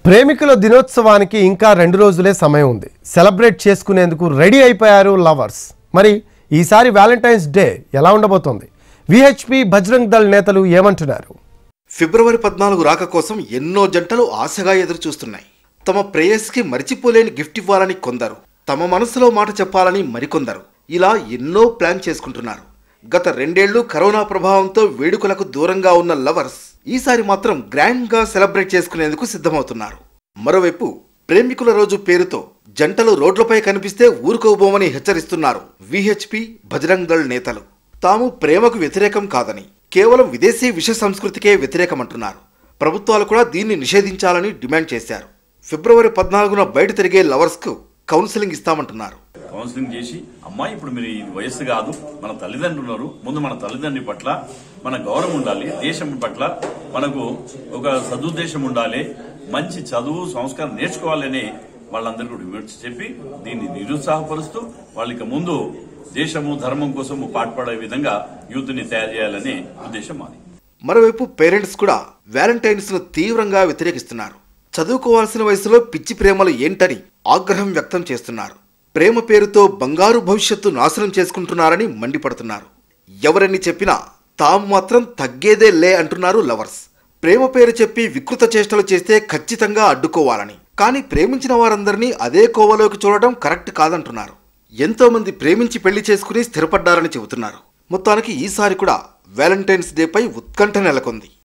ప్రేమికుల దినోత్సవానికి ఇంకా రెండు రోజులే సమయం ఉంది సెలబ్రేట్ చేసుకునేందుకు రెడీ అయిపోయారు లవర్స్ మరి ఈసారి వ్యాలంటైన్స్ డే ఎలా ఉండబోతోంది విహెచ్పి బజరంగ్ దళ్ నేతలు ఏమంటున్నారు ఫిబ్రవరి పద్నాలుగు రాక కోసం ఎన్నో జంటలు ఆశగా ఎదురు చూస్తున్నాయి తమ ప్రేయస్కి మరిచిపోలేని గిఫ్ట్ ఇవ్వాలని కొందరు తమ మనసులో మాట చెప్పాలని మరికొందరు ఇలా ఎన్నో ప్లాన్ చేసుకుంటున్నారు గత రెండేళ్లు కరోనా ప్రభావంతో వేడుకలకు దూరంగా ఉన్న లవర్స్ ఈసారి మాత్రం గ్రాండ్ గా సెలబ్రేట్ చేసుకునేందుకు సిద్ధమవుతున్నారు మరోవైపు ప్రేమికుల రోజు పేరుతో జంటలు రోడ్లపై కనిపిస్తే ఊరుకోబోమని హెచ్చరిస్తున్నారు విహెచ్పి బజరంగ్ దళ్ నేతలు తాము ప్రేమకు వ్యతిరేకం కాదని కేవలం విదేశీ విష సంస్కృతికే వ్యతిరేకమంటున్నారు ప్రభుత్వాలు కూడా దీన్ని నిషేధించాలని డిమాండ్ చేశారు ఫిబ్రవరి పద్నాలుగున బయట తిరిగే లవర్స్కు కౌన్సిలింగ్ ఇస్తామంటున్నారు కౌన్సిలింగ్ చేసి అమ్మాయి ఇప్పుడు మీరు ఇది వయస్సు కాదు మన తల్లిదండ్రులు ఉన్నారు ముందు మన తల్లిదండ్రి పట్ల మన గౌరవం ఉండాలి దేశం పట్ల మనకు ఒక సదుద్దేశం ఉండాలి మంచి చదువు సంస్కారం నేర్చుకోవాలని వాళ్ళందరికీ కూడా వివరించి చెప్పి దీన్ని నిరుత్సాహపరుస్తూ వాళ్ళకి ముందు దేశము ధర్మం కోసం పాటుపడే విధంగా యూత్ ని తయారు చేయాలనే ఉద్దేశం మాది మరోవైపు పేరెంట్స్ కూడా వ్యాలంటైన్స్ ను తీవ్రంగా వ్యతిరేకిస్తున్నారు చదువుకోవాల్సిన వయసులో పిచ్చి ప్రేమలు ఏంటని ఆగ్రహం వ్యక్తం చేస్తున్నారు ప్రేమ పేరుతో బంగారు భవిష్యత్తు నాశనం చేసుకుంటున్నారని మండిపడుతున్నారు ఎవరని చెప్పినా తాము మాత్రం తగ్గేదే లే అంటున్నారు లవర్స్ ప్రేమ పేరు చెప్పి వికృత చేష్టలు చేస్తే ఖచ్చితంగా అడ్డుకోవాలని కానీ ప్రేమించిన వారందరినీ అదే కోవలోకి చూడటం కరెక్ట్ కాదంటున్నారు ఎంతో మంది ప్రేమించి పెళ్లి చేసుకుని స్థిరపడ్డారని చెబుతున్నారు మొత్తానికి ఈసారి కూడా వ్యాలంటైన్స్ డేపై ఉత్కంఠ నెలకొంది